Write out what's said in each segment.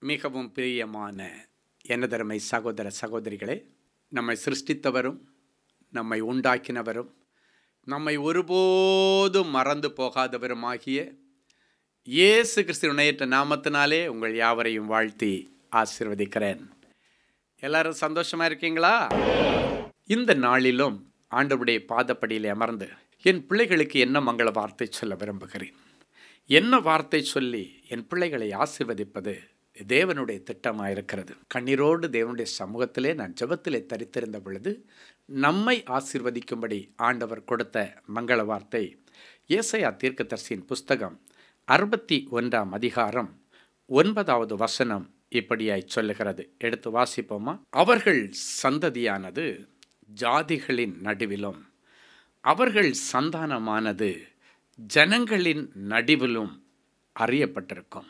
மிகவும் பிரியமான எனதருமை சகோதர சகோதரிகளே நம்மை சிருஷ்டித்தவரும் நம்மை உண்டாக்கினவரும் நம்மை ஒருபோதும் மறந்து போகாதவருமாகிய இயேசு கிறிஸ்து இணையற்ற நாமத்தினாலே உங்கள் யாவரையும் வாழ்த்தி ஆசிர்வதிக்கிறேன் எல்லாரும் சந்தோஷமா இருக்கீங்களா இந்த நாளிலும் ஆண்டவருடைய பாதப்படியில் அமர்ந்து என் பிள்ளைகளுக்கு என்ன மங்கள வார்த்தை சொல்ல விரும்புகிறேன் என்ன வார்த்தை சொல்லி என் பிள்ளைகளை ஆசிர்வதிப்பது தேவனுடைய திட்டமாக இருக்கிறது கண்ணீரோடு தேவனுடைய சமூகத்திலே நான் ஜெபத்திலே தரித்திருந்த பொழுது நம்மை ஆசிர்வதிக்கும்படி ஆண்டவர் கொடுத்த மங்கள வார்த்தை ஏசையா தீர்க்கதரிசியின் புஸ்தகம் அறுபத்தி ஒன்றாம் அதிகாரம் ஒன்பதாவது வசனம் இப்படியாய் சொல்லுகிறது எடுத்து வாசிப்போமா அவர்கள் சந்ததியானது ஜாதிகளின் நடுவிலும் அவர்கள் சந்தானமானது ஜனங்களின் நடுவிலும் அறியப்பட்டிருக்கும்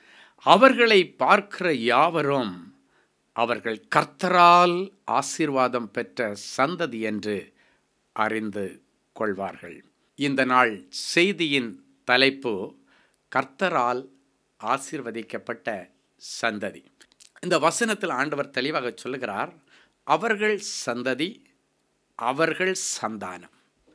அவர்களை பார்க்கிற யாவரும் அவர்கள் கர்த்தரால் ஆசீர்வாதம் பெற்ற சந்ததி என்று அறிந்து கொள்வார்கள் இந்த நாள் செய்தியின் தலைப்பு கர்த்தரால் ஆசீர்வதிக்கப்பட்ட சந்ததி இந்த வசனத்தில் ஆண்டவர் தெளிவாக சொல்லுகிறார் அவர்கள் சந்ததி அவர்கள் சந்தானம்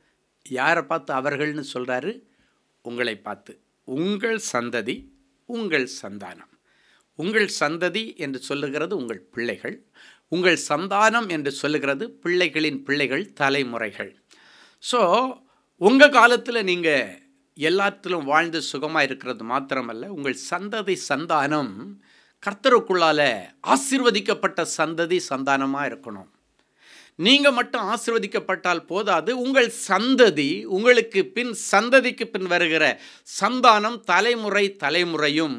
யாரை பார்த்து அவர்கள்னு சொல்கிறாரு உங்களை பார்த்து உங்கள் சந்ததி உங்கள் சந்தானம் உங்கள் சந்ததி என்று சொல்லுகிறது உங்கள் பிள்ளைகள் உங்கள் சந்தானம் என்று சொல்லுகிறது பிள்ளைகளின் பிள்ளைகள் தலைமுறைகள் ஸோ உங்கள் காலத்தில் நீங்கள் எல்லாத்திலும் வாழ்ந்து சுகமாக இருக்கிறது மாத்திரமல்ல உங்கள் சந்ததி சந்தானம் கர்த்தருக்குள்ளால ஆசிர்வதிக்கப்பட்ட சந்ததி சந்தானமாக இருக்கணும் நீங்கள் மட்டும் ஆசிர்வதிக்கப்பட்டால் போதாது உங்கள் சந்ததி உங்களுக்கு பின் சந்ததிக்கு பின் வருகிற சந்தானம் தலைமுறை தலைமுறையும்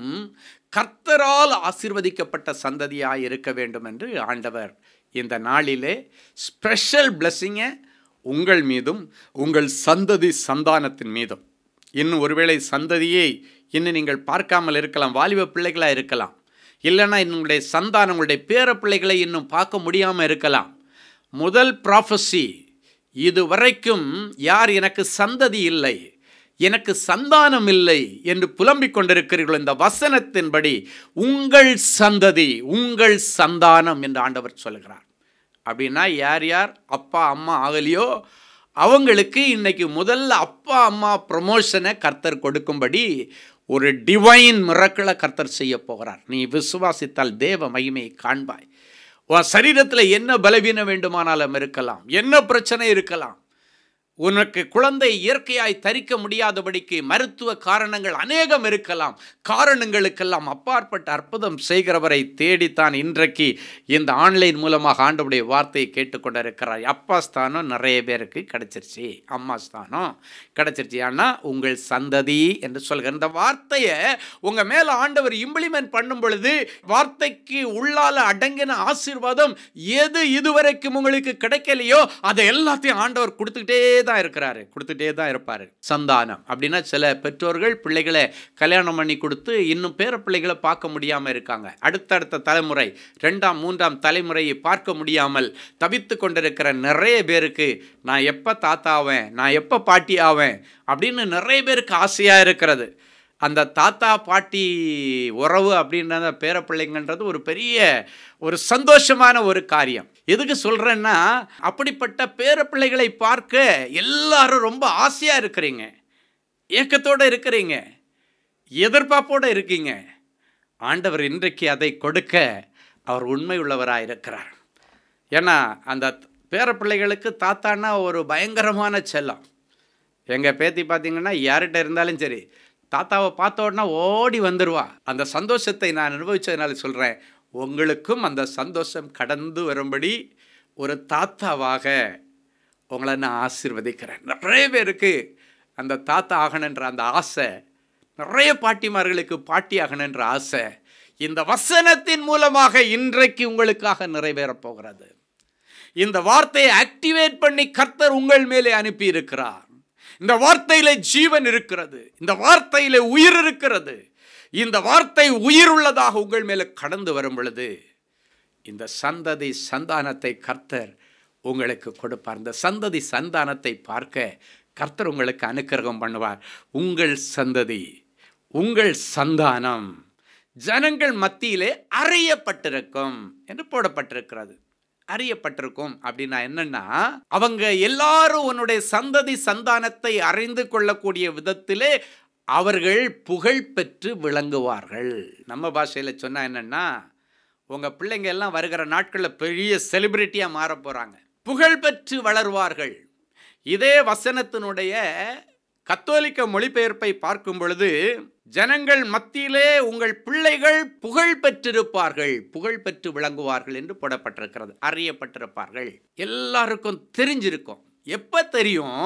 கர்த்தரால் ஆசிர்வதிக்கப்பட்ட சந்ததியாக இருக்க வேண்டும் என்று ஆண்டவர் இந்த நாளிலே ஸ்பெஷல் பிளஸ்ஸிங்கை உங்கள் மீதும் உங்கள் சந்ததி சந்தானத்தின் மீதும் இன்னும் ஒருவேளை சந்ததியை இன்னும் நீங்கள் பார்க்காமல் இருக்கலாம் வாலிப பிள்ளைகளாக இருக்கலாம் இல்லைன்னா உங்களுடைய சந்தானம் உங்களுடைய பேர பிள்ளைகளை இன்னும் பார்க்க முடியாமல் இருக்கலாம் முதல் ப்ராஃபஸி இதுவரைக்கும் யார் எனக்கு சந்ததி இல்லை எனக்கு சந்தானம் இல்லை என்று புலம்பிக் கொண்டிருக்கிறீர்கள் இந்த வசனத்தின்படி உங்கள் சந்ததி உங்கள் சந்தானம் என்று ஆண்டவர் சொல்கிறார் அப்படின்னா யார் யார் அப்பா அம்மா ஆகலையோ அவங்களுக்கு இன்னைக்கு முதல்ல அப்பா அம்மா ப்ரமோஷனை கர்த்தர் கொடுக்கும்படி ஒரு டிவைன் மிரக்களை கர்த்தர் செய்ய போகிறார் நீ விசுவாசித்தால் தேவ மகிமையை காண்பாய் உன் சரீரத்தில் என்ன பலவீனம் வேண்டுமானாலும் இருக்கலாம் என்ன பிரச்சனை இருக்கலாம் உனக்கு குழந்தை இயற்கையாய் தரிக்க முடியாதபடிக்கு மருத்துவ காரணங்கள் அநேகம் இருக்கலாம் காரணங்களுக்கெல்லாம் அப்பாற்பட்ட அற்புதம் செய்கிறவரை தேடித்தான் இன்றைக்கு இந்த ஆன்லைன் மூலமாக ஆண்டவுடைய வார்த்தையை கேட்டுக்கொண்டிருக்கிறார் அப்பா ஸ்தானம் நிறைய பேருக்கு கிடைச்சிருச்சு அம்மா ஸ்தானம் கிடைச்சிருச்சு ஆனால் உங்கள் சந்ததி என்று சொல்கிற இந்த வார்த்தையை உங்கள் மேலே ஆண்டவர் இம்ப்ளிமெண்ட் பண்ணும் பொழுது வார்த்தைக்கு உள்ளால அடங்கின ஆசீர்வாதம் எது இதுவரைக்கும் உங்களுக்கு கிடைக்கலையோ அதை எல்லாத்தையும் ஆண்டவர் கொடுத்துக்கிட்டே தான் இருக்கிறாரு கொடுத்துட்டே தான் இருப்பார் சந்தானம் அப்படின்னா சில பெற்றோர்கள் பிள்ளைகளை கல்யாணம் பண்ணி கொடுத்து இன்னும் பேர பிள்ளைகளை பார்க்க முடியாமல் இருக்காங்க அடுத்தடுத்த தலைமுறை ரெண்டாம் மூன்றாம் தலைமுறையை பார்க்க முடியாமல் தவித்து கொண்டிருக்கிற நிறைய பேருக்கு நான் எப்போ தாத்தா ஆவேன் நான் எப்போ பாட்டி ஆவேன் அப்படின்னு நிறைய பேருக்கு ஆசையாக இருக்கிறது அந்த தாத்தா பாட்டி உறவு அப்படின்ற பேர பிள்ளைங்கன்றது ஒரு பெரிய ஒரு சந்தோஷமான ஒரு காரியம் எதுக்கு சொல்கிறேன்னா அப்படிப்பட்ட பேர பிள்ளைகளை பார்க்க எல்லாரும் ரொம்ப ஆசையாக இருக்கிறீங்க ஏக்கத்தோடு இருக்கிறீங்க எதிர்பார்ப்போடு இருக்கீங்க ஆண்டவர் இன்றைக்கு அதை கொடுக்க அவர் உண்மை உள்ளவராக இருக்கிறார் ஏன்னா அந்த பேர பிள்ளைகளுக்கு தாத்தான்னா ஒரு பயங்கரமான செல்லம் எங்கள் பேத்தி பார்த்தீங்கன்னா யார்கிட்ட இருந்தாலும் சரி தாத்தாவை பார்த்த உடனே ஓடி வந்துடுவா அந்த சந்தோஷத்தை நான் அனுபவித்ததுனால சொல்கிறேன் உங்களுக்கும் அந்த சந்தோஷம் கடந்து வரும்படி ஒரு தாத்தாவாக உங்களை நான் ஆசிர்வதிக்கிறேன் நிறைய பேருக்கு அந்த தாத்தா ஆகணுன்ற அந்த ஆசை நிறைய பாட்டிமார்களுக்கு பாட்டி ஆகணுன்ற ஆசை இந்த வசனத்தின் மூலமாக இன்றைக்கு உங்களுக்காக நிறைவேறப் போகிறது இந்த வார்த்தையை ஆக்டிவேட் பண்ணி கர்த்தர் உங்கள் மேலே அனுப்பி இருக்கிறார் இந்த வார்த்தையில ஜீவன் இருக்கிறது இந்த வார்த்தையில உயிர் இருக்கிறது இந்த வார்த்தை உயிர் உள்ளதாக உங்கள் மேலே கடந்து வரும் பொழுது இந்த சந்ததி சந்தானத்தை கர்த்தர் உங்களுக்கு கொடுப்பார் இந்த சந்ததி சந்தானத்தை பார்க்க கர்த்தர் உங்களுக்கு அனுக்கிரகம் பண்ணுவார் உங்கள் சந்ததி உங்கள் சந்தானம் ஜனங்கள் மத்தியிலே அறியப்பட்டிருக்கும் என்று போடப்பட்டிருக்கிறது அறியப்பட்டிருக்கும் அப்படின்னா என்னன்னா அவங்க எல்லாரும் உன்னுடைய சந்ததி சந்தானத்தை அறிந்து கொள்ளக்கூடிய விதத்திலே அவர்கள் புகழ் பெற்று விளங்குவார்கள் நம்ம பாஷையில் சொன்னா என்னன்னா உங்க பிள்ளைங்க எல்லாம் வருகிற நாட்களில் பெரிய செலிபிரிட்டியா மாற போறாங்க புகழ் பெற்று வளருவார்கள் இதே வசனத்தினுடைய கத்தோலிக்க மொழிபெயர்ப்பை பார்க்கும் பொழுது ஜனங்கள் மத்தியிலே உங்கள் பிள்ளைகள் புகழ் பெற்றிருப்பார்கள் புகழ் பெற்று விளங்குவார்கள் என்று போடப்பட்டிருக்கிறது அறியப்பட்டிருப்பார்கள் எல்லாருக்கும் தெரிஞ்சிருக்கும் எப்ப தெரியும்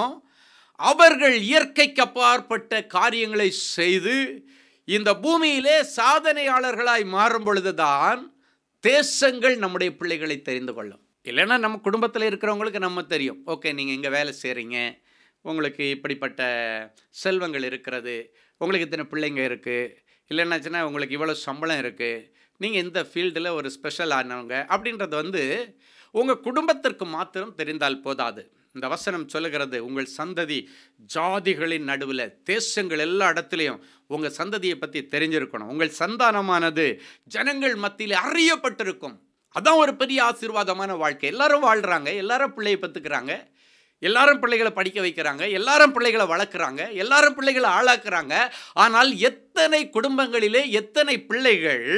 அவர்கள் இயற்கைக்கு அப்பாற்பட்ட காரியங்களை செய்து இந்த பூமியிலே சாதனையாளர்களாய் மாறும் பொழுதுதான் தேசங்கள் நம்முடைய பிள்ளைகளை தெரிந்து கொள்ளும் இல்லைன்னா நம்ம குடும்பத்தில் இருக்கிறவங்களுக்கு நம்ம தெரியும் ஓகே நீங்கள் இங்கே வேலை செய்கிறீங்க உங்களுக்கு இப்படிப்பட்ட செல்வங்கள் இருக்கிறது உங்களுக்கு இத்தனை பிள்ளைங்க இருக்குது இல்லைன்னாச்சுன்னா உங்களுக்கு இவ்வளோ சம்பளம் இருக்குது நீங்கள் இந்த ஃபீல்டில் ஒரு ஸ்பெஷல் ஆனவங்க அப்படின்றது வந்து உங்கள் குடும்பத்திற்கு மாத்திரம் தெரிந்தால் போதாது இந்த வசனம் சொல்லுகிறது உங்கள் சந்ததி ஜாதிகளின் நடுவில் தேசங்கள் எல்லா இடத்துலையும் உங்கள் சந்ததியை பற்றி தெரிஞ்சிருக்கணும் உங்கள் சந்தானமானது ஜனங்கள் மத்தியில் அறியப்பட்டிருக்கும் அதான் ஒரு பெரிய ஆசீர்வாதமான வாழ்க்கை எல்லாரும் வாழ்கிறாங்க எல்லாரும் பிள்ளையை பத்துக்கிறாங்க எல்லாரும் பிள்ளைகளை படிக்க வைக்கிறாங்க எல்லாரும் பிள்ளைகளை வளர்க்குறாங்க எல்லாரும் பிள்ளைகளை ஆளாக்குறாங்க ஆனால் எத்தனை குடும்பங்களிலே எத்தனை பிள்ளைகள்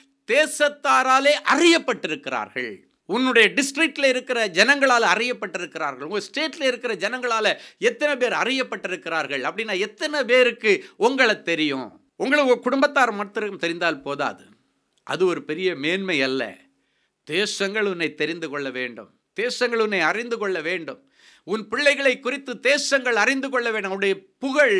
தேசத்தாராலே அறியப்பட்டிருக்கிறார்கள் உன்னுடைய டிஸ்ட்ரிக்ட்ல இருக்கிற ஜனங்களால் அறியப்பட்டிருக்கிறார்கள் உங்கள் ஸ்டேட்ல இருக்கிற ஜனங்களால் எத்தனை பேர் அறியப்பட்டிருக்கிறார்கள் அப்படின்னா எத்தனை பேருக்கு உங்களை தெரியும் உங்களை உங்கள் குடும்பத்தார் மட்டும் தெரிந்தால் போதாது அது ஒரு பெரிய மேன்மை அல்ல தேசங்கள் உன்னை தெரிந்து கொள்ள வேண்டும் தேசங்கள் உன்னை அறிந்து கொள்ள வேண்டும் உன் பிள்ளைகளை குறித்து தேசங்கள் அறிந்து கொள்ள வேண்டும் உன்னுடைய புகழ்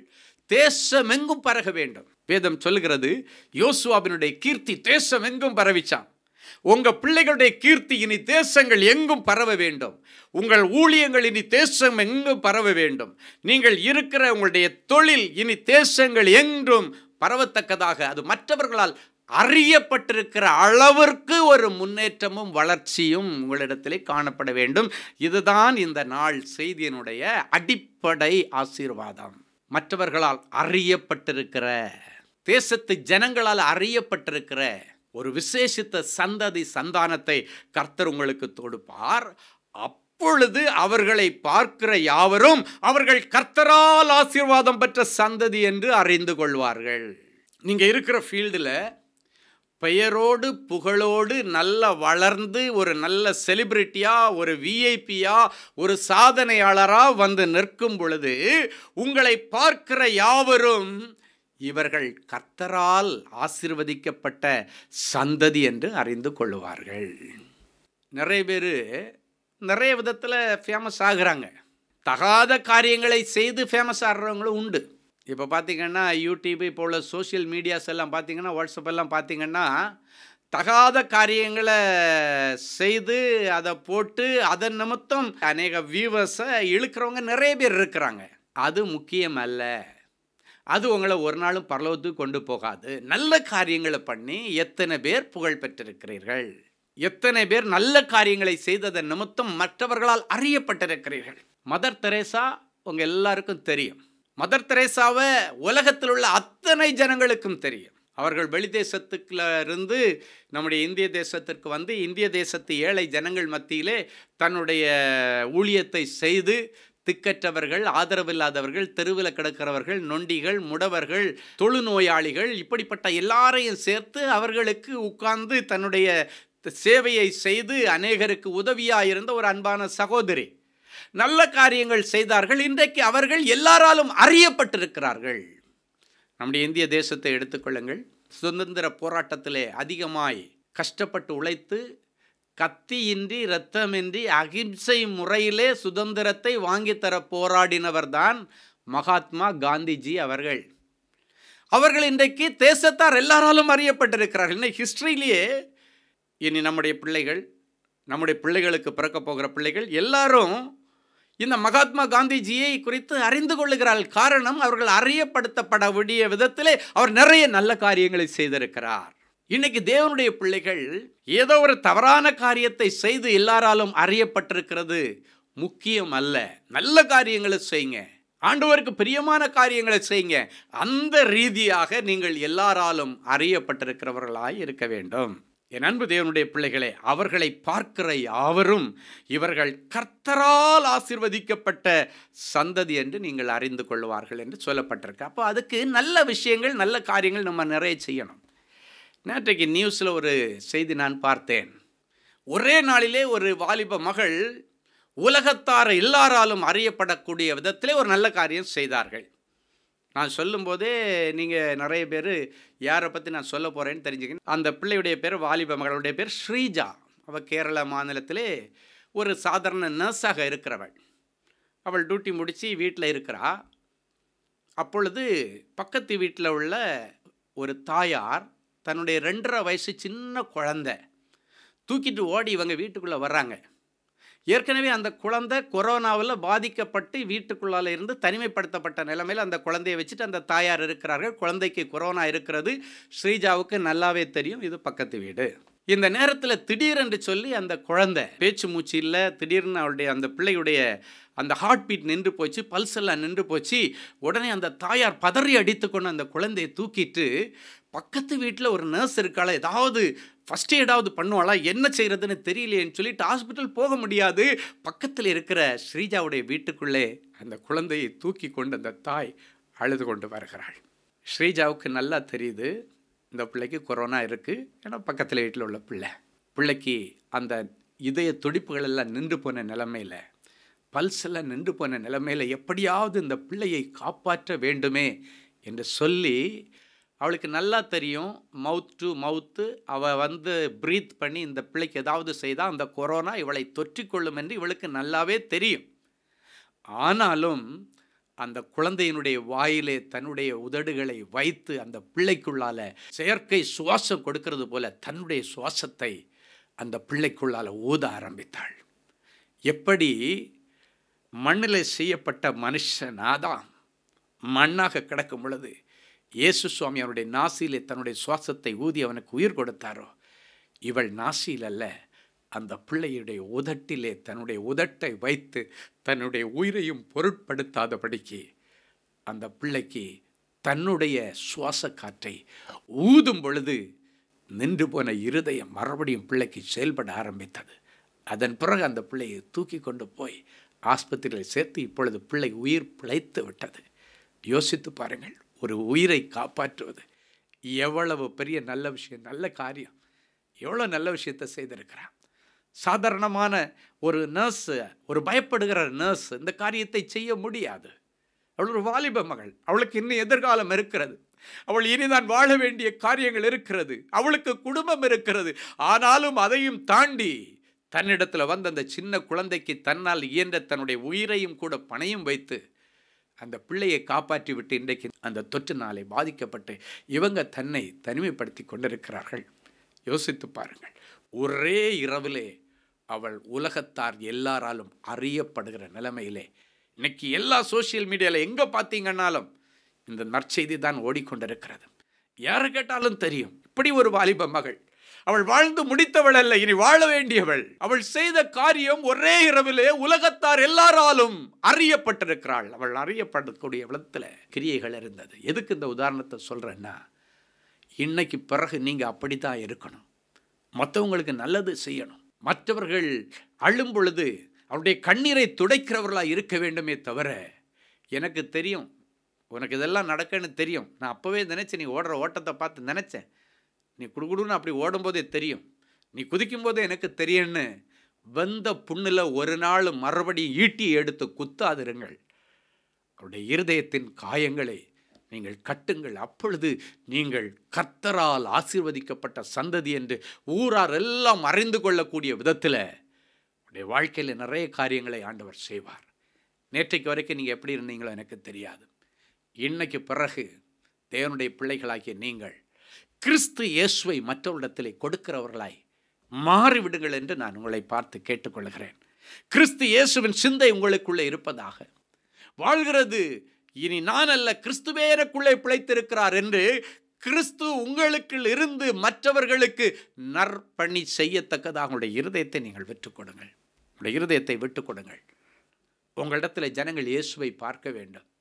தேசமெங்கும் பரக வேண்டும் வேதம் சொல்லுகிறது யோசுவாவினுடைய கீர்த்தி தேசம் எங்கும் பரவிச்சான் உங்க பிள்ளைகளுடைய கீர்த்தி இனி தேசங்கள் எங்கும் பரவ வேண்டும் உங்கள் ஊழியங்கள் இனி தேசம் எங்கும் பரவ வேண்டும் நீங்கள் இருக்கிற உங்களுடைய தொழில் இனி தேசங்கள் எங்கும் பரவத்தக்கதாக அது மற்றவர்களால் அறியப்பட்டிருக்கிற அளவிற்கு ஒரு முன்னேற்றமும் வளர்ச்சியும் உங்களிடத்திலே காணப்பட வேண்டும் இதுதான் இந்த நாள் செய்தியினுடைய அடிப்படை ஆசீர்வாதம் மற்றவர்களால் அறியப்பட்டிருக்கிற தேசத்து ஜனங்களால் அறியப்பட்டிருக்கிற ஒரு விசேஷித்த சந்ததி சந்தானத்தை கர்த்தர் உங்களுக்கு தொடுப்பார் அப்பொழுது அவர்களை பார்க்கிற யாவரும் அவர்கள் கர்த்தரால் ஆசீர்வாதம் பெற்ற சந்ததி என்று அறிந்து கொள்வார்கள் நீங்கள் இருக்கிற ஃபீல்டில் பெயரோடு புகழோடு நல்ல வளர்ந்து ஒரு நல்ல செலிபிரிட்டியாக ஒரு விஐபியாக ஒரு சாதனையாளராக வந்து நிற்கும் பொழுது உங்களை பார்க்கிற யாவரும் இவர்கள் கர்த்தரால் ஆசிர்வதிக்கப்பட்ட சந்ததி என்று அறிந்து கொள்வார்கள் நிறைய பேர் நிறைய விதத்தில் ஃபேமஸ் ஆகுறாங்க தகாத காரியங்களை செய்து ஃபேமஸ் ஆகிறவங்களும் உண்டு இப்போ பார்த்தீங்கன்னா யூடியூப் இப்போ உள்ள சோஷியல் மீடியாஸ் எல்லாம் பார்த்தீங்கன்னா வாட்ஸ்அப் எல்லாம் பார்த்தீங்கன்னா தகாத காரியங்களை செய்து அதை போட்டு அதன் நிமித்தம் அநேக வியூவர்ஸை இழுக்கிறவங்க நிறைய பேர் இருக்கிறாங்க அது முக்கியம் அல்ல அது உங்களை ஒரு நாளும் பரலோகத்துக்கு கொண்டு போகாது நல்ல காரியங்களை பண்ணி எத்தனை பேர் புகழ் பெற்றிருக்கிறீர்கள் எத்தனை பேர் நல்ல காரியங்களை செய்ததன் நிமித்தம் மற்றவர்களால் அறியப்பட்டிருக்கிறீர்கள் மதர் தெரேசா உங்க எல்லாருக்கும் தெரியும் மதர் தெரேசாவை உலகத்தில் உள்ள அத்தனை ஜனங்களுக்கும் தெரியும் அவர்கள் வெளி தேசத்துக்குள்ள இருந்து நம்முடைய இந்திய தேசத்திற்கு வந்து இந்திய தேசத்து ஏழை ஜனங்கள் மத்தியிலே தன்னுடைய ஊழியத்தை செய்து திக்கற்றவர்கள் ஆதரவில்லாதவர்கள் தெருவில் கிடக்கிறவர்கள் நொண்டிகள் முடவர்கள் தொழுநோயாளிகள் இப்படிப்பட்ட எல்லாரையும் சேர்த்து அவர்களுக்கு உட்கார்ந்து தன்னுடைய சேவையை செய்து அநேகருக்கு உதவியாக இருந்த ஒரு அன்பான சகோதரி நல்ல காரியங்கள் செய்தார்கள் இன்றைக்கு அவர்கள் எல்லாராலும் அறியப்பட்டிருக்கிறார்கள் நம்முடைய இந்திய தேசத்தை எடுத்துக்கொள்ளுங்கள் சுதந்திர போராட்டத்திலே அதிகமாய் கஷ்டப்பட்டு உழைத்து கத்தியின்றி இரத்தமின்றி அகிம்சை முறையிலே சுதந்திரத்தை வாங்கித்தர போராடினவர்தான் மகாத்மா காந்திஜி அவர்கள் அவர்கள் இன்றைக்கு தேசத்தார் எல்லாராலும் அறியப்பட்டிருக்கிறார்கள் இன்னைக்கு ஹிஸ்டரியிலேயே இனி நம்முடைய பிள்ளைகள் நம்முடைய பிள்ளைகளுக்கு பிறக்க போகிற பிள்ளைகள் எல்லாரும் இந்த மகாத்மா காந்திஜியை குறித்து அறிந்து கொள்ளுகிறார்கள் காரணம் அவர்கள் அறியப்படுத்தப்பட வேண்டிய விதத்திலே அவர் நிறைய நல்ல காரியங்களை செய்திருக்கிறார் இன்னைக்கு தேவனுடைய பிள்ளைகள் ஏதோ ஒரு தவறான காரியத்தை செய்து எல்லாராலும் அறியப்பட்டிருக்கிறது முக்கியம் அல்ல நல்ல காரியங்களை செய்யுங்க ஆண்டவருக்கு பிரியமான காரியங்களை செய்யுங்க அந்த ரீதியாக நீங்கள் எல்லாராலும் அறியப்பட்டிருக்கிறவர்களாய் இருக்க வேண்டும் என் அன்பு தேவனுடைய பிள்ளைகளே அவர்களை பார்க்கிற யாவரும் இவர்கள் கர்த்தரால் ஆசிர்வதிக்கப்பட்ட சந்ததி என்று நீங்கள் அறிந்து கொள்வார்கள் என்று சொல்லப்பட்டிருக்கு அப்போ அதுக்கு நல்ல விஷயங்கள் நல்ல காரியங்கள் நம்ம நிறைய செய்யணும் நேற்றைக்கு நியூஸில் ஒரு செய்தி நான் பார்த்தேன் ஒரே நாளிலே ஒரு வாலிப மகள் உலகத்தார் எல்லாராலும் அறியப்படக்கூடிய விதத்திலே ஒரு நல்ல காரியம் செய்தார்கள் நான் சொல்லும்போதே நீங்கள் நிறைய பேர் யாரை பற்றி நான் சொல்ல போகிறேன்னு தெரிஞ்சுக்கணும் அந்த பிள்ளையுடைய பேர் வாலிப மகளுடைய பேர் ஸ்ரீஜா அவள் கேரள மாநிலத்திலே ஒரு சாதாரண நர்ஸாக இருக்கிறவள் அவள் டியூட்டி முடித்து வீட்டில் இருக்கிறா அப்பொழுது பக்கத்து வீட்டில் உள்ள ஒரு தாயார் தன்னுடைய ரெண்டரை வயசு சின்ன குழந்தை தூக்கிட்டு ஓடி இவங்க வீட்டுக்குள்ளே வர்றாங்க ஏற்கனவே அந்த குழந்தை கொரோனாவில் பாதிக்கப்பட்டு வீட்டுக்குள்ளால இருந்து தனிமைப்படுத்தப்பட்ட நிலைமையில் அந்த குழந்தையை வச்சுட்டு அந்த தாயார் இருக்கிறார்கள் குழந்தைக்கு கொரோனா இருக்கிறது ஸ்ரீஜாவுக்கு நல்லாவே தெரியும் இது பக்கத்து வீடு இந்த நேரத்தில் திடீரென்று சொல்லி அந்த குழந்தை பேச்சு மூச்சு இல்லை திடீர்னு அவளுடைய அந்த பிள்ளையுடைய அந்த ஹார்ட் பீட் நின்று போச்சு பல்ஸ் எல்லாம் நின்று போச்சு உடனே அந்த தாயார் பதறி அடித்துக்கொண்டு அந்த குழந்தையை தூக்கிட்டு பக்கத்து வீட்டில் ஒரு நர்ஸ் இருக்காளா ஏதாவது ஃபஸ்ட் எய்டாவது பண்ணுவாளா என்ன செய்கிறதுன்னு தெரியலையேன்னு சொல்லிட்டு ஹாஸ்பிட்டல் போக முடியாது பக்கத்தில் இருக்கிற ஸ்ரீஜாவுடைய வீட்டுக்குள்ளே அந்த குழந்தையை தூக்கி கொண்டு அந்த தாய் அழுது கொண்டு வருகிறாள் ஸ்ரீஜாவுக்கு நல்லா தெரியுது இந்த பிள்ளைக்கு கொரோனா இருக்குது ஏன்னா பக்கத்தில் வீட்டில் உள்ள பிள்ளை பிள்ளைக்கு அந்த இதய துடிப்புகள் எல்லாம் நின்று போன நிலமையில் பல்ஸ் எல்லாம் நின்று போன நிலைமையில் எப்படியாவது இந்த பிள்ளையை காப்பாற்ற வேண்டுமே என்று சொல்லி அவளுக்கு நல்லா தெரியும் மவுத் டு மவுத்து அவள் வந்து ப்ரீத் பண்ணி இந்த பிள்ளைக்கு ஏதாவது செய்தால் அந்த கொரோனா இவளை தொற்றிக்கொள்ளும் என்று இவளுக்கு நல்லாவே தெரியும் ஆனாலும் அந்த குழந்தையினுடைய வாயிலே தன்னுடைய உதடுகளை வைத்து அந்த பிள்ளைக்குள்ளால செயற்கை சுவாசம் கொடுக்கிறது போல தன்னுடைய சுவாசத்தை அந்த பிள்ளைக்குள்ளால ஊத ஆரம்பித்தாள் எப்படி மண்ணில் செய்யப்பட்ட மனுஷனாதான் மண்ணாக கிடக்கும் பொழுது இயேசு சுவாமி அவனுடைய நாசியிலே தன்னுடைய சுவாசத்தை ஊதி அவனுக்கு உயிர் கொடுத்தாரோ இவள் நாசியில் அல்ல அந்த பிள்ளையுடைய உதட்டிலே தன்னுடைய உதட்டை வைத்து தன்னுடைய உயிரையும் பொருட்படுத்தாதபடிக்கு அந்த பிள்ளைக்கு தன்னுடைய சுவாச காற்றை ஊதும் பொழுது நின்று போன இருதயம் மறுபடியும் பிள்ளைக்கு செயல்பட ஆரம்பித்தது அதன் பிறகு அந்த பிள்ளையை தூக்கி கொண்டு போய் ஆஸ்பத்திரியில் சேர்த்து இப்பொழுது பிள்ளை உயிர் பிழைத்து விட்டது யோசித்து பாருங்கள் ஒரு உயிரை காப்பாற்றுவது எவ்வளவு பெரிய நல்ல விஷயம் நல்ல காரியம் எவ்வளோ நல்ல விஷயத்தை செய்திருக்கிறான் சாதாரணமான ஒரு நர்ஸ் ஒரு பயப்படுகிற நர்ஸ் இந்த காரியத்தை செய்ய முடியாது அவள் ஒரு வாலிப மகள் அவளுக்கு இன்னும் எதிர்காலம் இருக்கிறது அவள் இனிதான் வாழ வேண்டிய காரியங்கள் இருக்கிறது அவளுக்கு குடும்பம் இருக்கிறது ஆனாலும் அதையும் தாண்டி தன்னிடத்தில் வந்த அந்த சின்ன குழந்தைக்கு தன்னால் இயன்ற தன்னுடைய உயிரையும் கூட பணையும் வைத்து அந்த பிள்ளையை காப்பாற்றி விட்டு இன்றைக்கு அந்த தொற்று நாளை பாதிக்கப்பட்டு இவங்க தன்னை தனிமைப்படுத்தி கொண்டிருக்கிறார்கள் யோசித்து பாருங்கள் ஒரே இரவிலே அவள் உலகத்தார் எல்லாராலும் அறியப்படுகிற நிலைமையிலே இன்னைக்கு எல்லா சோசியல் மீடியாவில் எங்கே பார்த்தீங்கன்னாலும் இந்த நற்செய்தி தான் ஓடிக்கொண்டிருக்கிறது யாரை கேட்டாலும் தெரியும் இப்படி ஒரு வாலிப மகள் அவள் வாழ்ந்து முடித்தவள் அல்ல இனி வாழ வேண்டியவள் அவள் செய்த காரியம் ஒரே இரவிலே உலகத்தார் எல்லாராலும் அறியப்பட்டிருக்கிறாள் அவள் அறியப்படக்கூடிய விதத்தில் கிரியைகள் இருந்தது எதுக்கு இந்த உதாரணத்தை சொல்கிறேன்னா இன்னைக்கு பிறகு நீங்கள் அப்படி தான் இருக்கணும் மற்றவங்களுக்கு நல்லது செய்யணும் மற்றவர்கள் அழும் பொழுது அவருடைய கண்ணீரை துடைக்கிறவர்களாக இருக்க வேண்டுமே தவிர எனக்கு தெரியும் உனக்கு இதெல்லாம் நடக்குன்னு தெரியும் நான் அப்போவே நினச்சேன் நீ ஓடுற ஓட்டத்தை பார்த்து நினச்சேன் நீ குடுகுடுன்னு அப்படி ஓடும்போதே தெரியும் நீ குதிக்கும் போதே எனக்கு தெரியும்னு வந்த புண்ணில் ஒரு நாள் மறுபடியும் ஈட்டி எடுத்து குத்தாதிருங்கள் அவருடைய இருதயத்தின் காயங்களை நீங்கள் கட்டுங்கள் அப்பொழுது நீங்கள் கர்த்தரால் ஆசீர்வதிக்கப்பட்ட சந்ததி என்று ஊரார் எல்லாம் அறிந்து கொள்ளக்கூடிய விதத்தில் உடைய வாழ்க்கையில் நிறைய காரியங்களை ஆண்டவர் செய்வார் நேற்றைக்கு வரைக்கும் நீங்கள் எப்படி இருந்தீங்களோ எனக்கு தெரியாது இன்னைக்கு பிறகு தேவனுடைய பிள்ளைகளாகிய நீங்கள் கிறிஸ்து இயேசுவை மற்றவரிடத்திலே கொடுக்கிறவர்களாய் மாறிவிடுங்கள் என்று நான் உங்களை பார்த்து கேட்டுக்கொள்கிறேன் கிறிஸ்து இயேசுவின் சிந்தை உங்களுக்குள்ளே இருப்பதாக வாழ்கிறது இனி நான் அல்ல கிறிஸ்துவே எனக்குள்ளே பிழைத்திருக்கிறார் என்று கிறிஸ்து உங்களுக்குள் இருந்து மற்றவர்களுக்கு நற்பணி செய்யத்தக்கதாக உங்களுடைய இருதயத்தை நீங்கள் விட்டுக் கொடுங்கள் உங்களுடைய இருதயத்தை விட்டுக் கொடுங்கள் உங்களிடத்தில் ஜனங்கள் இயேசுவை பார்க்க வேண்டும்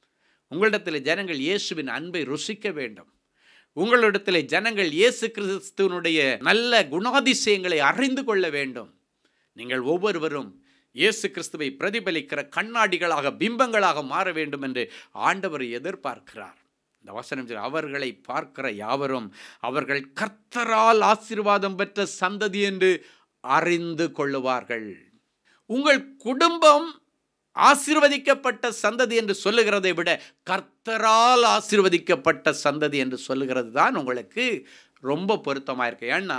உங்களிடத்தில் ஜனங்கள் இயேசுவின் அன்பை ருசிக்க வேண்டும் உங்களிடத்தில் ஜனங்கள் இயேசு கிறிஸ்துவனுடைய நல்ல குணாதிசயங்களை அறிந்து கொள்ள வேண்டும் நீங்கள் ஒவ்வொருவரும் இயேசு கிறிஸ்துவை பிரதிபலிக்கிற கண்ணாடிகளாக பிம்பங்களாக மாற வேண்டும் என்று ஆண்டவர் எதிர்பார்க்கிறார் இந்த வசனம் சொல்லு, அவர்களை பார்க்கிற யாவரும் அவர்கள் கர்த்தரால் ஆசீர்வாதம் பெற்ற சந்ததி என்று அறிந்து கொள்ளுவார்கள் உங்கள் குடும்பம் ஆசீர்வதிக்கப்பட்ட சந்ததி என்று சொல்லுகிறதை விட கர்த்தரால் ஆசீர்வதிக்கப்பட்ட சந்ததி என்று சொல்லுகிறது தான் உங்களுக்கு ரொம்ப பொருத்தமாக இருக்கு ஏன்னா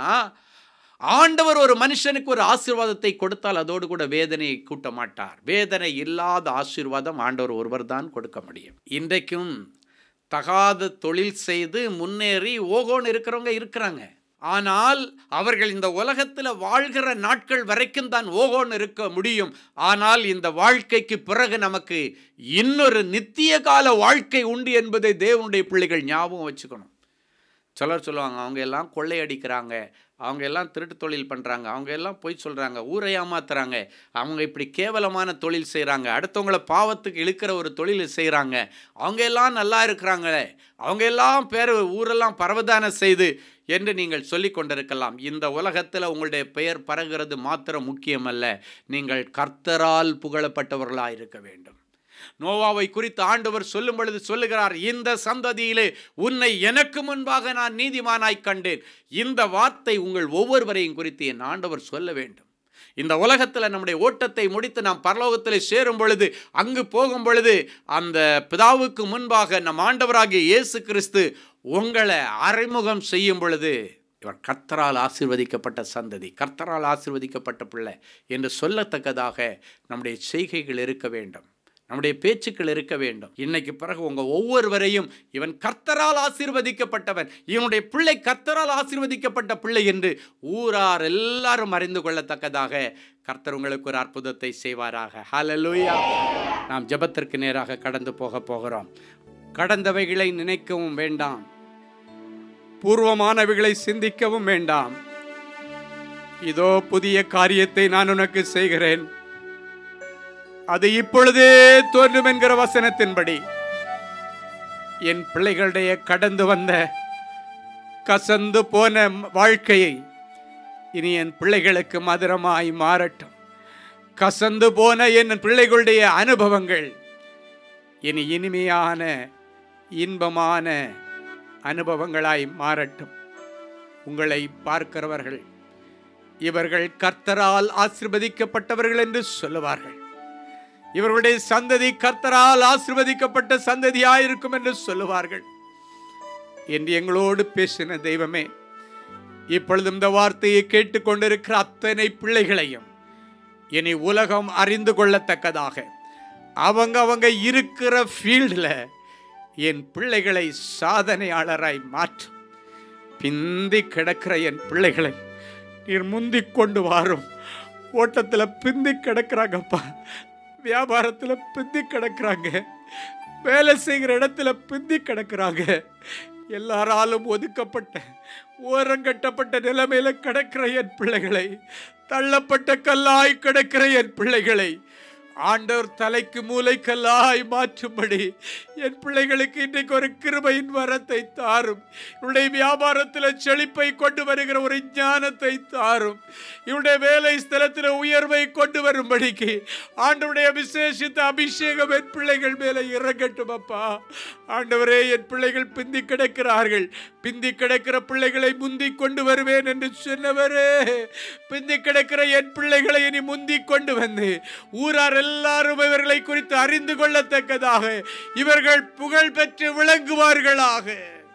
ஆண்டவர் ஒரு மனுஷனுக்கு ஒரு ஆசீர்வாதத்தை கொடுத்தால் அதோடு கூட வேதனையை கூட்ட மாட்டார் வேதனை இல்லாத ஆசீர்வாதம் ஆண்டவர் ஒருவர் தான் கொடுக்க முடியும் இன்றைக்கும் தகாத தொழில் செய்து முன்னேறி ஓகோன்னு இருக்கிறவங்க இருக்கிறாங்க ஆனால் அவர்கள் இந்த உலகத்தில் வாழ்கிற நாட்கள் வரைக்கும் தான் ஓகோன்னு இருக்க முடியும் ஆனால் இந்த வாழ்க்கைக்கு பிறகு நமக்கு இன்னொரு நித்திய கால வாழ்க்கை உண்டு என்பதை தேவனுடைய பிள்ளைகள் ஞாபகம் வச்சுக்கணும் சிலர் சொல்லுவாங்க அவங்க எல்லாம் கொள்ளையடிக்கிறாங்க அவங்க எல்லாம் திருட்டு தொழில் பண்ணுறாங்க அவங்க எல்லாம் பொய் சொல்கிறாங்க ஊரை ஏமாத்துறாங்க அவங்க இப்படி கேவலமான தொழில் செய்கிறாங்க அடுத்தவங்கள பாவத்துக்கு இழுக்கிற ஒரு தொழில் செய்கிறாங்க அவங்க எல்லாம் நல்லா இருக்கிறாங்களே அவங்க எல்லாம் பேர் ஊரெல்லாம் பரவதான செய்து என்று நீங்கள் சொல்லி கொண்டிருக்கலாம் இந்த உலகத்தில் உங்களுடைய பெயர் பரகிறது மாத்திரம் முக்கியமல்ல நீங்கள் கர்த்தரால் புகழப்பட்டவர்களாக இருக்க வேண்டும் நோவாவை குறித்து ஆண்டவர் சொல்லும் பொழுது சொல்லுகிறார் இந்த சந்ததியிலே உன்னை எனக்கு முன்பாக நான் நீதிமானாய் கண்டேன் இந்த வார்த்தை உங்கள் ஒவ்வொருவரையும் குறித்து என் ஆண்டவர் சொல்ல வேண்டும் இந்த உலகத்தில் நம்முடைய ஓட்டத்தை முடித்து நாம் பரலோகத்தில் சேரும் பொழுது அங்கு போகும் பொழுது அந்த பிதாவுக்கு முன்பாக நம் ஆண்டவராகிய இயேசு கிறிஸ்து உங்களை அறிமுகம் செய்யும் பொழுது இவர் கர்த்தரால் ஆசீர்வதிக்கப்பட்ட சந்ததி கர்த்தரால் ஆசீர்வதிக்கப்பட்ட பிள்ளை என்று சொல்லத்தக்கதாக நம்முடைய செய்கைகள் இருக்க வேண்டும் நம்முடைய பேச்சுக்கள் இருக்க வேண்டும் இன்னைக்கு பிறகு உங்க ஒவ்வொருவரையும் இவன் கர்த்தரால் ஆசீர்வதிக்கப்பட்டவன் இவனுடைய பிள்ளை கர்த்தரால் ஆசீர்வதிக்கப்பட்ட பிள்ளை என்று ஊரார் எல்லாரும் அறிந்து கொள்ளத்தக்கதாக கர்த்தர் உங்களுக்கு ஒரு அற்புதத்தை செய்வாராக ஹalleluya நாம் ஜெபத்திற்கு நேராக கடந்து போக போகிறோம் கடந்தவைகளை நினைக்கவும் வேண்டாம் பூர்வமானவைகளை சிந்திக்கவும் வேண்டாம் இதோ புதிய காரியத்தை நான் உனக்கு செய்கிறேன் அது இப்பொழுதே தோன்றும் என்கிற வசனத்தின்படி என் பிள்ளைகளுடைய கடந்து வந்த கசந்து போன வாழ்க்கையை இனி என் பிள்ளைகளுக்கு மதுரமாய் மாறட்டும் கசந்து போன என் பிள்ளைகளுடைய அனுபவங்கள் இனி இனிமையான இன்பமான அனுபவங்களாய் மாறட்டும் உங்களை பார்க்கிறவர்கள் இவர்கள் கர்த்தரால் ஆசிர்வதிக்கப்பட்டவர்கள் என்று சொல்லுவார்கள் இவர்களுடைய சந்ததி கர்த்தரால் ஆசிர்வதிக்கப்பட்ட சந்ததியாயிருக்கும் என்று சொல்லுவார்கள் என்று எங்களோடு பேசின தெய்வமே இப்பொழுது இந்த வார்த்தையை கேட்டுக்கொண்டிருக்கிற அத்தனை பிள்ளைகளையும் இனி உலகம் அறிந்து கொள்ளத்தக்கதாக அவங்க அவங்க இருக்கிற ஃபீல்டில் என் பிள்ளைகளை சாதனையாளராய் மாற்றும் பிந்தி கிடக்கிற என் பிள்ளைகளை நீர் முந்தி கொண்டு வாரும் ஓட்டத்தில் பிந்தி கிடக்குறாங்கப்பா வியாபாரத்தில் பிந்தி கிடக்குறாங்க வேலை செய்கிற இடத்துல பிந்தி கிடக்குறாங்க எல்லாராலும் ஒதுக்கப்பட்ட ஓரங்கட்டப்பட்ட நிலைமையில கிடக்கிற என் பிள்ளைகளை தள்ளப்பட்ட கல்லாய் கிடக்கிற என் பிள்ளைகளை ஆண்டவர் தலைக்கு மூளைக்கல்லாய் மாற்றும்படி என் பிள்ளைகளுக்கு இன்றைக்கு ஒரு கிருபையின் வரத்தை தாரும் இவருடைய வியாபாரத்தில் செழிப்பை கொண்டு வருகிற ஒரு ஞானத்தை தாரும் இவருடைய வேலை ஸ்தலத்தில் உயர்வை கொண்டு வரும்படிக்கு ஆண்டவருடைய விசேஷித்த அபிஷேகம் என் பிள்ளைகள் மேலே இறங்கட்டும் அப்பா ஆண்டவரே என் பிள்ளைகள் பிந்தி கிடக்கிறார்கள் பிந்தி கிடக்கிற பிள்ளைகளை முந்தி கொண்டு வருவேன் என்று சொன்னவரே பிந்தி கிடக்கிற என் பிள்ளைகளை இனி முந்தி கொண்டு வந்து ஊரார் எல்லாரும் இவர்களை குறித்து அறிந்து கொள்ளத்தக்கதாக இவர்கள் புகழ் பெற்று விளங்குவார்களாக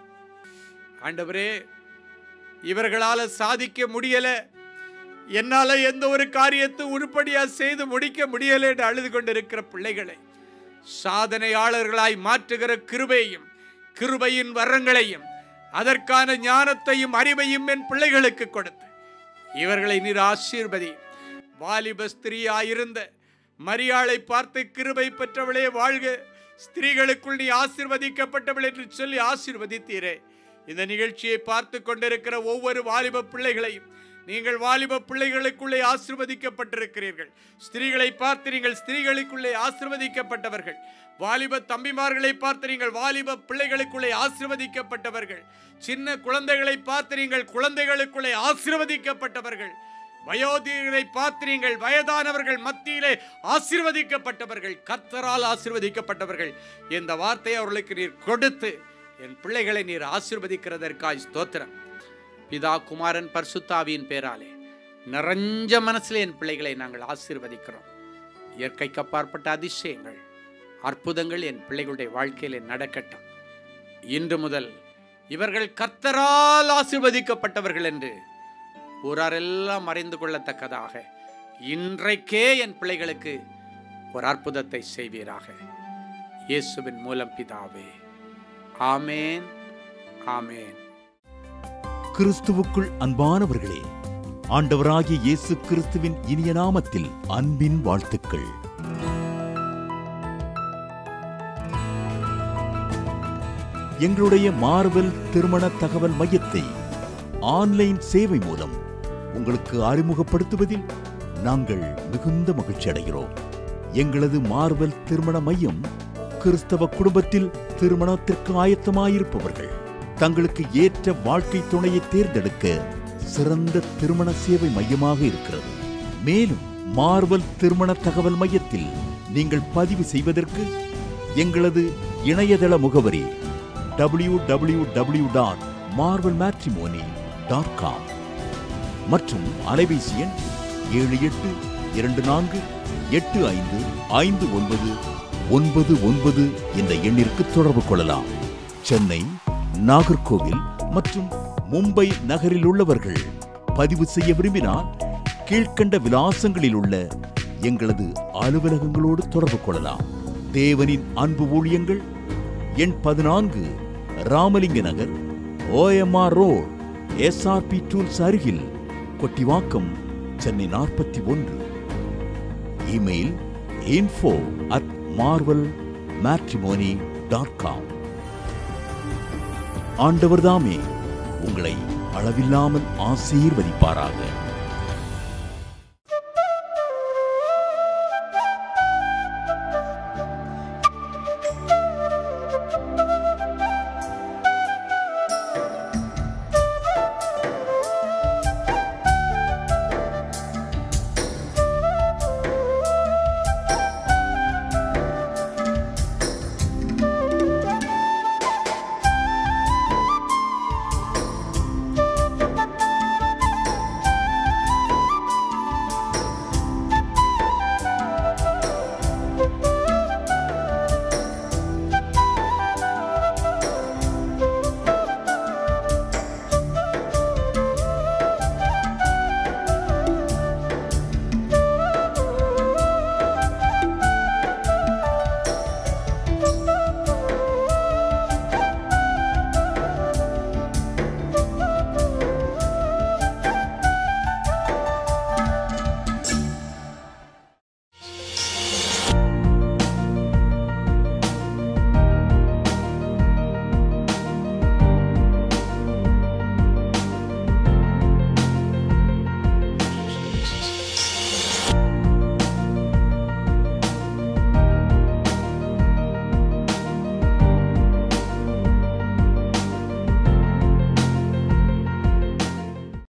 ஆண்டவரே இவர்களால சாதிக்க முடியல என்னால எந்த ஒரு காரியத்தை உருப்படியா செய்து முடிக்க முடியல என்று அழுது கொண்டிருக்கிற பிள்ளைகளை சாதனையாளர்களாய் மாற்றுகிற கிருபையும் கிருபையின் வரங்களையும் அதற்கான ஞானத்தையும் அறிவையும் என் பிள்ளைகளுக்கு கொடுத்து இவர்களை நீர் ஆசீர்வதி வாலிப ஸ்திரீயாயிருந்த மரியாளை பார்த்து கிருபை பெற்றவளே வாழ்க ஸ்திரீகளுக்குள் நீ ஆசீர்வதிக்கப்பட்டவள் என்று சொல்லி ஆசீர்வதித்தீரே இந்த நிகழ்ச்சியை பார்த்து கொண்டிருக்கிற ஒவ்வொரு வாலிப பிள்ளைகளையும் நீங்கள் வாலிப பிள்ளைகளுக்குள்ளே ஆசிர்வதிக்கப்பட்டிருக்கிறீர்கள் ஸ்திரீகளை பார்த்து நீங்கள் ஸ்திரீகளுக்குள்ளே ஆசிர்வதிக்கப்பட்டவர்கள் வாலிப தம்பிமார்களை பார்த்து நீங்கள் வாலிப பிள்ளைகளுக்குள்ளே ஆசிர்வதிக்கப்பட்டவர்கள் சின்ன குழந்தைகளை பார்த்து நீங்கள் குழந்தைகளுக்குள்ளே ஆசிர்வதிக்கப்பட்டவர்கள் வயோதிகரை பார்த்து நீங்கள் வயதானவர்கள் மத்தியிலே ஆசிர்வதிக்கப்பட்டவர்கள் கர்த்தரால் ஆசிர்வதிக்கப்பட்டவர்கள் இந்த வார்த்தையை அவர்களுக்கு நீர் கொடுத்து என் பிள்ளைகளை நீர் ஆசிர்வதிக்கிறதற்காய் ஸ்தோத்திரம் பிதா குமாரன் பர்சுத்தாவியின் பேராலே நிறைஞ்ச மனசில் என் பிள்ளைகளை நாங்கள் ஆசீர்வதிக்கிறோம் இயற்கைக்கு அப்பாற்பட்ட அதிசயங்கள் அற்புதங்கள் என் பிள்ளைகளுடைய வாழ்க்கையில் நடக்கட்டும் இன்று முதல் இவர்கள் கர்த்தரால் ஆசீர்வதிக்கப்பட்டவர்கள் என்று ஊராரெல்லாம் அறிந்து கொள்ளத்தக்கதாக இன்றைக்கே என் பிள்ளைகளுக்கு ஒரு அற்புதத்தை செய்வீராக இயேசுவின் மூலம் பிதாவே ஆமேன் ஆமேன் கிறிஸ்துவுக்குள் அன்பானவர்களே ஆண்டவராகிய இயேசு கிறிஸ்துவின் இனிய நாமத்தில் அன்பின் வாழ்த்துக்கள் எங்களுடைய மார்வெல் திருமண தகவல் மையத்தை ஆன்லைன் சேவை மூலம் உங்களுக்கு அறிமுகப்படுத்துவதில் நாங்கள் மிகுந்த மகிழ்ச்சி அடைகிறோம் எங்களது மார்வெல் திருமண மையம் கிறிஸ்தவ குடும்பத்தில் திருமணத்திற்கு ஆயத்தமாயிருப்பவர்கள் தங்களுக்கு ஏற்ற வாழ்க்கை துணையை தேர்ந்தெடுக்க சிறந்த திருமண சேவை மையமாக இருக்கிறது மேலும் மார்வல் திருமண தகவல் மையத்தில் நீங்கள் பதிவு செய்வதற்கு எங்களது இணையதள முகவரி W W W dot Marvel matrimony dot com மற்றும் அலைபேசி எண் ஏழு எட்டு இரண்டு நான்கு எட்டு ஐந்து ஐந்து ஒன்பது ஒன்பது ஒன்பது என்ற எண்ணிற்கு தொடர்பு கொள்ளலாம் சென்னை நாகர்கோவில் மற்றும் மும்பை நகரில் உள்ளவர்கள் பதிவு செய்ய விரும்பினால் கீழ்க்கண்ட விலாசங்களில் உள்ள எங்களது அலுவலகங்களோடு தொடர்பு கொள்ளலாம் தேவனின் அன்பு ஊழியங்கள் எண் பதினான்கு Ramalinga Nagar OMR road SRP tools அருகில் கொட்டிவாக்கம் சென்னை நாற்பத்தி ஒன்று email info at Marvel matrimony dot com ஆண்டவர்தாமே உங்களை அளவில்லாமல் ஆசீர்வதிப்பாராக